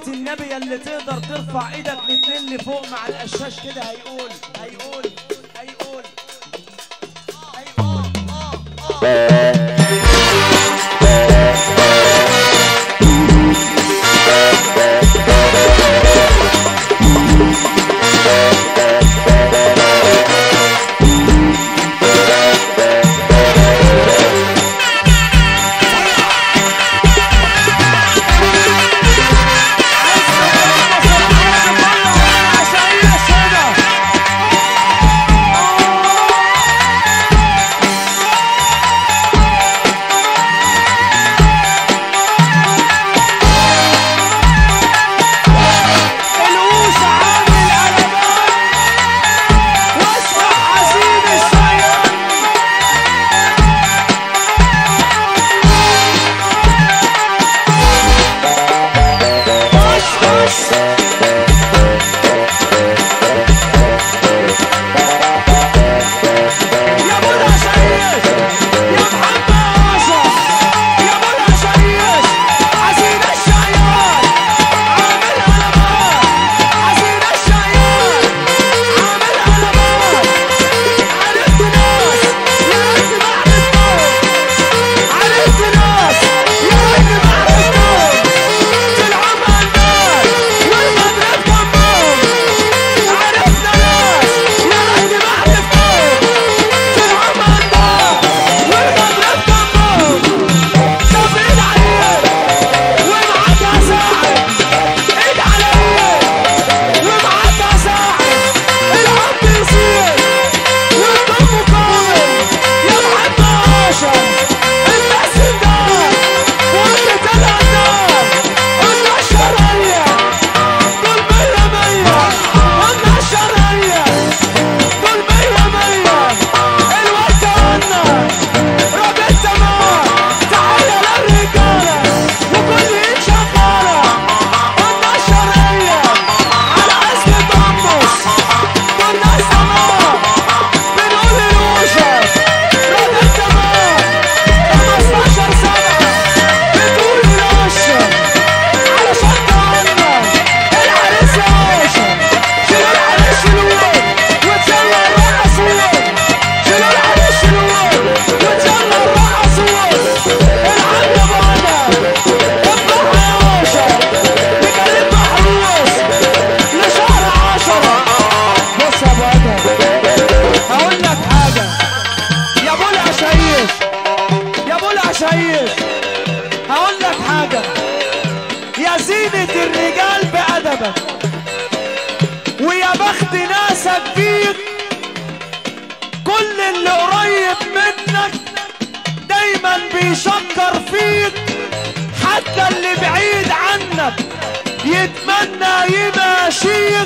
النبي اللي تقدر ترفع ايدك الاتنين لفوق مع القشاش كده هيقول هيقول هيقول هيقول القوس عامل قلبان واسمع حزين الشيان خش خش يا ابو العشايش يا محمد اشرف يا ابو العشايش حزين الشيان عامل قلبان حزين الشيان عامل قلبان عرفت ناس يا ريت ما عرفتهم عرفت ناس يا ريت ما عرفتهم تلعب الناس والمدرب جنبهم عرفنا ناس يا ريت ما عرفتهم تلعب الناس والمدرب جنبهم طب ايد عليك ومعاك ساعد ايد عليك ومعاك ساعد العب يصير والضم قائم يا محمد اشرف الناس النار وقت النار قلنا الشرعية قول مية مية قلنا الشرعية قول مية مية الوقت قلنا رب السماء تحية للرجالة وكل ايد شغالة قلنا الشرعية على اسم طمس قلنا السماء بنقول الوشة رب السماء 15 سنة بتقول الوشة علشان تعنا العريس يا باشا شيلوا العريس شيلوه وتسلى الرقصوه شيلوا العريس شيلوه وتسلى الرقصوه العب يا بابا افرح يا باشا نكلم محروس لشهر عشرة بص يا بابا هقول لك حاجة يا ابو العشايش يا ابو العشايش هقول لك حاجة يا زينة الرجال بأدبك ويا بخت ناسك فيك كل اللي قريب منك دايما بيشكر فيك حتى اللي بعيد عنك يتمنى يماشيك